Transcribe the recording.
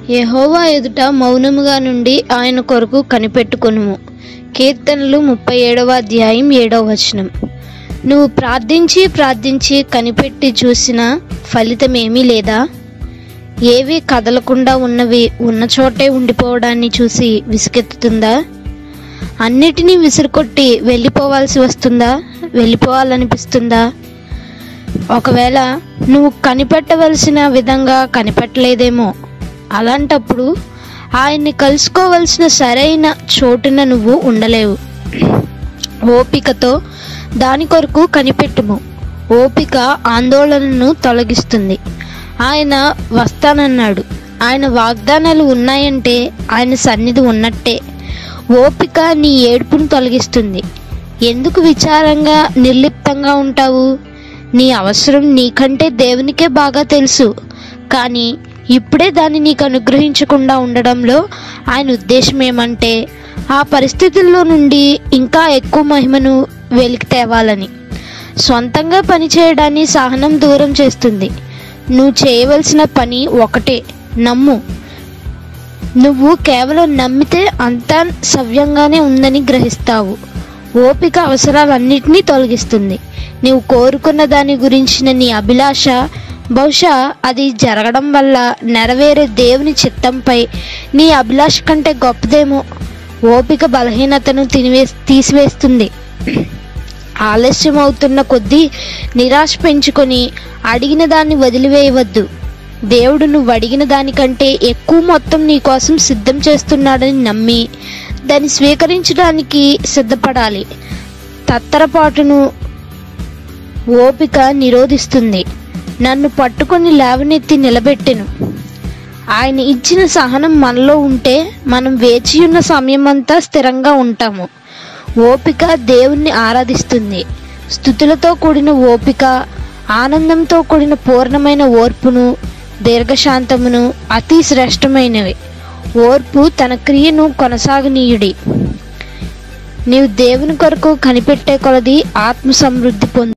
యెహోవా ఎదుట మౌనముగా నుండి ఆయన కొరకు కనిపెట్టుకొనుము కీర్తనలు ముప్పై ఏడవ అధ్యాయం ఏడవ వచనం నువ్వు ప్రార్థించి ప్రార్థించి కనిపెట్టి చూసిన ఫలితమేమీ లేదా ఏవి కదలకుండా ఉన్నవి ఉన్న చోటే ఉండిపోవడాన్ని చూసి విసుకెత్తుతుందా అన్నిటినీ విసిరికొట్టి వెళ్ళిపోవాల్సి వస్తుందా వెళ్ళిపోవాలనిపిస్తుందా ఒకవేళ నువ్వు కనిపెట్టవలసిన విధంగా కనిపెట్టలేదేమో అలాంటప్పుడు ఆయన్ని కలుసుకోవలసిన సరైన చోటున నువ్వు ఉండలేవు ఓపికతో దాని కొరకు కనిపెట్టుము ఓపిక ఆందోళనను తొలగిస్తుంది ఆయన వస్తానన్నాడు ఆయన వాగ్దానాలు ఉన్నాయంటే ఆయన సన్నిధి ఉన్నట్టే ఓపిక నీ ఏడుపును తొలగిస్తుంది ఎందుకు విచారంగా నిర్లిప్తంగా ఉంటావు నీ అవసరం నీకంటే దేవునికే బాగా తెలుసు కానీ ఇప్పుడే దాన్ని నీకు అనుగ్రహించకుండా ఉండడంలో ఆయన ఉద్దేశం ఏమంటే ఆ పరిస్థితుల్లో నుండి ఇంకా ఎక్కువ మహిమను వెలికి తేవాలని సొంతంగా పనిచేయడాన్ని సహనం దూరం చేస్తుంది నువ్వు చేయవలసిన పని ఒకటే నమ్ము నువ్వు కేవలం నమ్మితే అంతా సవ్యంగానే ఉందని గ్రహిస్తావు ఓపిక అవసరాలన్నిటినీ తొలగిస్తుంది నీవు కోరుకున్న దాని గురించిన నీ అభిలాష బహుశా అది జరగడం వల్ల నెరవేరే దేవుని చిత్తంపై నీ అభిలాష కంటే గొప్పదేమో ఓపిక బలహీనతను తినివే తీసివేస్తుంది ఆలస్యం అవుతున్న కొద్దీ నిరాశ పెంచుకొని అడిగిన దాన్ని వదిలివేయవద్దు దేవుడు నువ్వు అడిగిన దానికంటే ఎక్కువ మొత్తం నీ కోసం సిద్ధం చేస్తున్నాడని నమ్మి దాన్ని స్వీకరించడానికి సిద్ధపడాలి తత్తరపాటును ఓపిక నిరోధిస్తుంది నన్ను పట్టుకొని లేవనెత్తి నిలబెట్టెను ఆయన ఇచ్చిన సహనం మనలో ఉంటే మనం వేచి ఉన్న సమయమంతా స్థిరంగా ఉంటాము ఓపిక దేవుణ్ణి ఆరాధిస్తుంది స్థుతులతో కూడిన ఓపిక ఆనందంతో కూడిన పూర్ణమైన ఓర్పును దీర్ఘశాంతమును అతి శ్రేష్టమైనవి ఓర్పు తన క్రియను కొనసాగనీయుడి నీవు దేవుని కొరకు కనిపెట్టే కొలది ఆత్మ సమృద్ధి పొందు